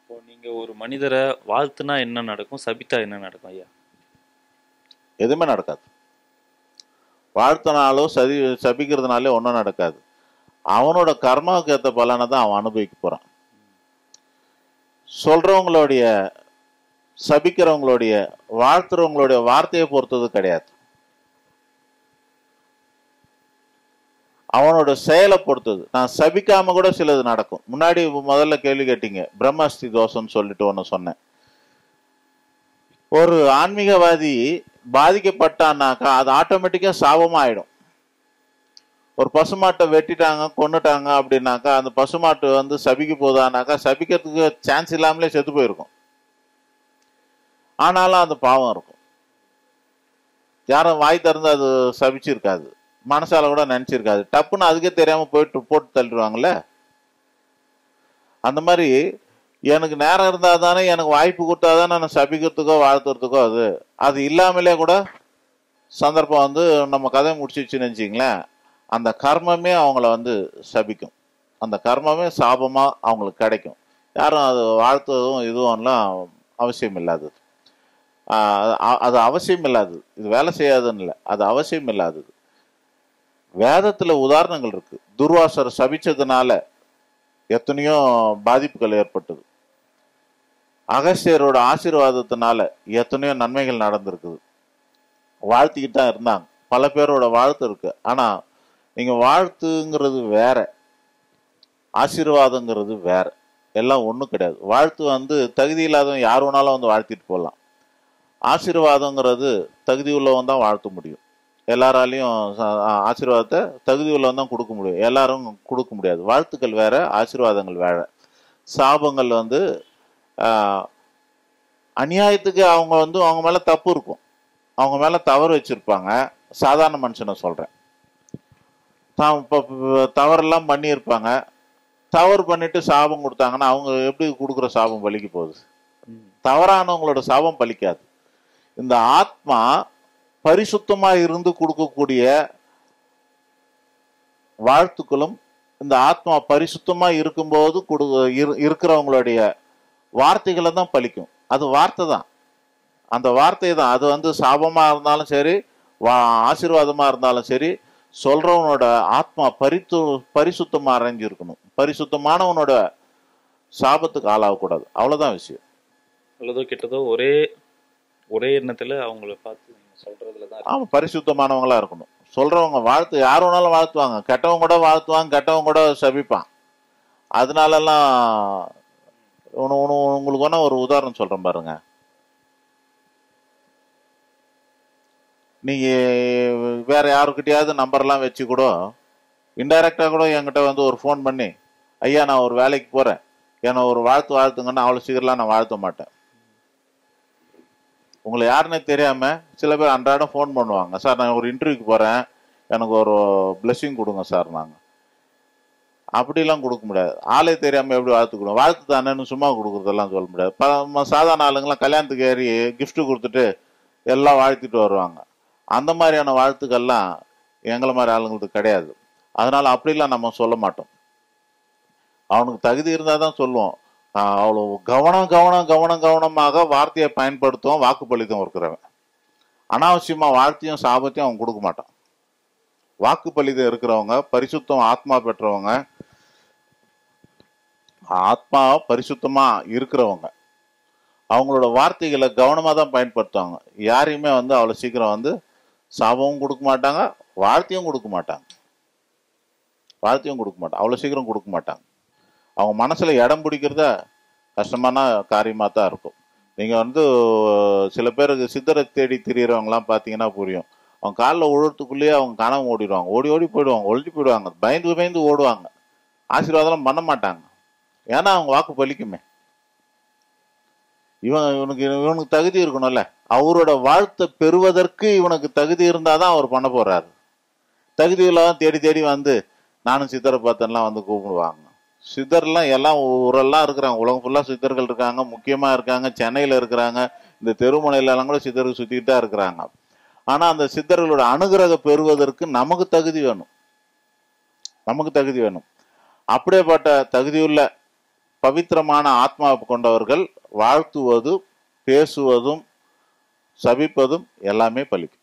இப்போ நீங்க ஒரு மனிதரை வாழ்த்துனா என்ன நடக்கும் சபித்தா என்ன நடக்கும் ஐயா எதுவுமே நடக்காது வாழ்த்தினாலோ சதி சபிக்கிறதுனாலே ஒன்றும் நடக்காது அவனோட கர்மாவுக்கு ஏற்ற பலனை தான் அவன் அனுபவிக்க போறான் சொல்றவங்களுடைய சபிக்கிறவங்களுடைய வாழ்த்துறவங்களுடைய வார்த்தையை பொறுத்தது கிடையாது அவனோட செயலை பொறுத்தது நான் சபிக்காம கூட சிலது நடக்கும் முன்னாடி முதல்ல கேள்வி கேட்டீங்க பிரம்மஸ்தி தோஷம்னு சொல்லிட்டு ஒன்று சொன்னேன் ஒரு ஆன்மீகவாதி பாதிக்கப்பட்டான்னாக்கா அது ஆட்டோமேட்டிக்கா சாபமா ஆயிடும் ஒரு பசுமாட்டை வெட்டிட்டாங்க கொன்னுட்டாங்க அப்படின்னாக்கா அந்த பசுமாட்டு வந்து சபிக்க போதானாக்கா சபிக்கிறதுக்கு சான்ஸ் இல்லாமலே செத்து போயிருக்கும் ஆனாலும் அந்த பாவம் இருக்கும் யாரும் வாய் திறந்து அது சபிச்சிருக்காது மனசால கூட நினைச்சிருக்காது டப்புன்னு அதுக்கே தெரியாம போயிட்டு போட்டு தள்ளிடுவாங்கல்ல அந்த மாதிரி எனக்கு நேரம் இருந்தால் தானே எனக்கு வாய்ப்பு கொடுத்தா தானே நான் சபிக்கிறதுக்கோ வாழ்த்துறதுக்கோ அது அது இல்லாமலே கூட சந்தர்ப்பம் வந்து நம்ம கதை முடிச்சிச்சுன்னு வச்சிங்களேன் அந்த கர்மமே அவங்கள வந்து சபிக்கும் அந்த கர்மமே சாபமாக அவங்களுக்கு கிடைக்கும் யாரும் அது வாழ்த்துவதும் இதுவும்லாம் அவசியம் இல்லாதது ஆஹ் அ- அது அவசியம் இல்லாதது இது வேலை செய்யாதுன்னு இல்லை அது அவசியம் இல்லாதது வேதத்துல உதாரணங்கள் இருக்கு துர்வாசர் சபிச்சதுனால எத்தனையோ பாதிப்புகள் ஏற்பட்டது அகஸ்தியரோட ஆசீர்வாதத்தினால எத்தனையோ நன்மைகள் நடந்திருக்குது வாழ்த்திக்கிட்டு தான் இருந்தாங்க பல பேரோட வாழ்த்து இருக்கு ஆனா நீங்க வாழ்த்துங்கிறது வேற ஆசீர்வாதங்கிறது வேற எல்லாம் ஒண்ணும் கிடையாது வாழ்த்து வந்து தகுதி இல்லாதவன் யார் வேணாலும் வந்து வாழ்த்திட்டு போகலாம் ஆசீர்வாதங்கிறது தகுதி உள்ளவன் தான் வாழ்த்த முடியும் எல்லாராலையும் ச- ஆ- ஆசீர்வாதத்தை தகுதி உள்ளவன் தான் கொடுக்க முடியும் எல்லாரும் கொடுக்க முடியாது வாழ்த்துக்கள் வேற ஆசீர்வாதங்கள் வேற சாபங்கள் வந்து ஆஹ், அநியாயத்துக்கு அவங்க வந்து அவங்க மேல தப்பு இருக்கும் அவங்க மேல தவறு வச்சிருப்பாங்க சாதாரண மனுஷனை சொல்றேன் தான் இப்போ தவறெல்லாம் பண்ணியிருப்பாங்க தவறு பண்ணிட்டு சாபம் கொடுத்தாங்கன்னா அவங்க எப்படி கொடுக்குற சாபம் பலிக்க போகுது தவறானவங்களோட சாபம் பலிக்காது இந்த ஆத்மா பரிசுத்தமா இருந்து கொடுக்கக்கூடிய வாழ்த்துக்களும் இந்த ஆத்மா பரிசுத்தமா இருக்கும்போது கொடு இரு- இருக்கிறவங்களுடைய வார்த்தைகளை தான் பலிக்கும் அது வார்த்தை தான் அந்த வார்த்தை தான் அது வந்து சாபமா இருந்தாலும் சரி வா ஆசீர்வாதமா இருந்தாலும் சரி சொல்றவனோட ஆத்மா பரித்து பரிசுத்தமா அரைஞ்சிருக்கணும் பரிசுத்தமானவனோட சாபத்துக்கு ஆளாகக்கூடாது அவ்வளவுதான் விஷயம் நல்லதோ கெட்டதோ ஒரே ஒரே எண்ணத்துல அவங்கள பார்த்து நீங்க சொல்றதுல தான் இருக்கு. ஆமா பரிசுத்தமானவங்களா இருக்கணும் சொல்றவங்க வாழ்த்து யார் வேணாலும் வாழ்த்துவாங்க கெட்டவங்க கூட வாழ்த்துவாங்க கெட்டவங்க கூட சபிப்பான் அதனாலலாம் உன- உன- உங்களுக்கு வேணா ஒரு உதாரணம் சொல்றேன் பாருங்க நீங்க வேற யாருக்கிட்டயாவது நம்பர்லாம் வச்சு கூட இன்டைரக்டா கூட என்கிட்ட வந்து ஒரு ஃபோன் பண்ணி ஐயா நான் ஒரு வேலைக்கு போறேன் என்னை ஒரு வாழ்த்து வாழ்த்துங்கன்னா அவ்வளோ சீக்கிரம்லாம் நான் வாழ்த்த மாட்டேன் உங்களை யாருன்னே தெரியாம சில பேர் அன்றாடம் ஃபோன் பண்ணுவாங்க சார் நான் ஒரு இன்டர்வியூக்கு போறேன் எனக்கு ஒரு பிளெஸிங் கொடுங்க சார் நாங்க அப்படிலாம் கொடுக்க முடியாது ஆளே தெரியாம எப்படி வாழ்த்து கொடுங்க வாழ்த்து தானேன்னு சும்மா கொடுக்குறதெல்லாம் சொல்ல முடியாது ப ம- சாதாரண ஆளுங்கெல்லாம் கல்யாணத்துக்கு ஏறி gift கொடுத்துட்டு எல்லாம் வாழ்த்திட்டு வருவாங்க அந்த மாதிரியான வாழ்த்துக்கள்லாம் எங்களை மாதிரி ஆளுங்களுக்கு கிடையாது அதனால அப்படிலாம் நம்ம சொல்ல மாட்டோம் அவனுக்கு தகுதி இருந்தால் தான் சொல்லுவோம் ஆஹ் அவ்வளோ கவனம் கவனம் கவனம் கவனமாக வார்த்தையை பயன்படுத்துவோம் வாக்குப்பளித்தம் இருக்கிறவன் அனாவசியமா வாழ்த்தையும் சாபத்தையும் அவன் கொடுக்க மாட்டான் வாக்குப்பளிதம் இருக்கிறவங்க பரிசுத்தம் ஆத்மா பெற்றவங்க ஆத்மா பரிசுத்தமா இருக்கிறவங்க அவங்களோட வார்த்தைகளை கவனமா தான் பயன்படுத்துவாங்க யாரையுமே வந்து அவ்வளவு சீக்கிரம் வந்து சாபமும் கொடுக்க மாட்டாங்க வாழ்த்தையும் கொடுக்க மாட்டாங்க வாழ்த்தையும் கொடுக்க மாட்டாங்க அவ்வளவு சீக்கிரம் கொடுக்க மாட்டாங்க அவங்க மனசுல இடம் பிடிக்கிறத கஷ்டமான காரியமா தான் இருக்கும் நீங்க வந்து சில பேருக்கு சித்தரை தேடி திரியறவங்கலாம் பாத்தீங்கன்னா புரியும் அவங்க காலில் உழுறதுக்குள்ளேயே அவங்க கனவு ஓடிடுவாங்க ஓடி ஓடி போயிடுவாங்க ஒழிஞ்சு போயிடுவாங்க பயந்து பயந்து ஓடுவாங்க ஆசீர்வாதம்லாம் பண்ண மாட்டாங்க ஏன்னா அவங்க வாக்கு பலிக்குமே இவன் இவனுக்கு இவனுக்கு தகுதி இருக்கணும்ல அவரோட வாழ்த்தை பெறுவதற்கு இவனுக்கு தகுதி இருந்தாதான் அவர் பண்ண போறாரு தகுதி இல்லாதான் தேடி தேடி வந்து நானும் சித்தரை பார்த்தேன்லாம் வந்து கூப்பிடுவாங்க சித்தர்லாம் எல்லாம் ஊரெல்லாம் இருக்கிறாங்க உலகம் ஃபுல்லா சித்தர்கள் இருக்காங்க முக்கியமா இருக்காங்க சென்னையில இருக்கிறாங்க இந்த தெருமுனையில எல்லாம் கூட சித்தர்கள் சுத்திட்டு தான் இருக்கிறாங்க ஆனா அந்த சித்தர்களோட அனுகிரகம் பெறுவதற்கு நமக்கு தகுதி வேணும் நமக்கு தகுதி வேணும் அப்படியேப்பட்ட தகுதியுள்ள பவித்திரமான ஆத்மாவை கொண்டவர்கள் வாழ்த்துவதும் பேசுவதும் சபிப்பதும் எல்லாமே பலிக்கும்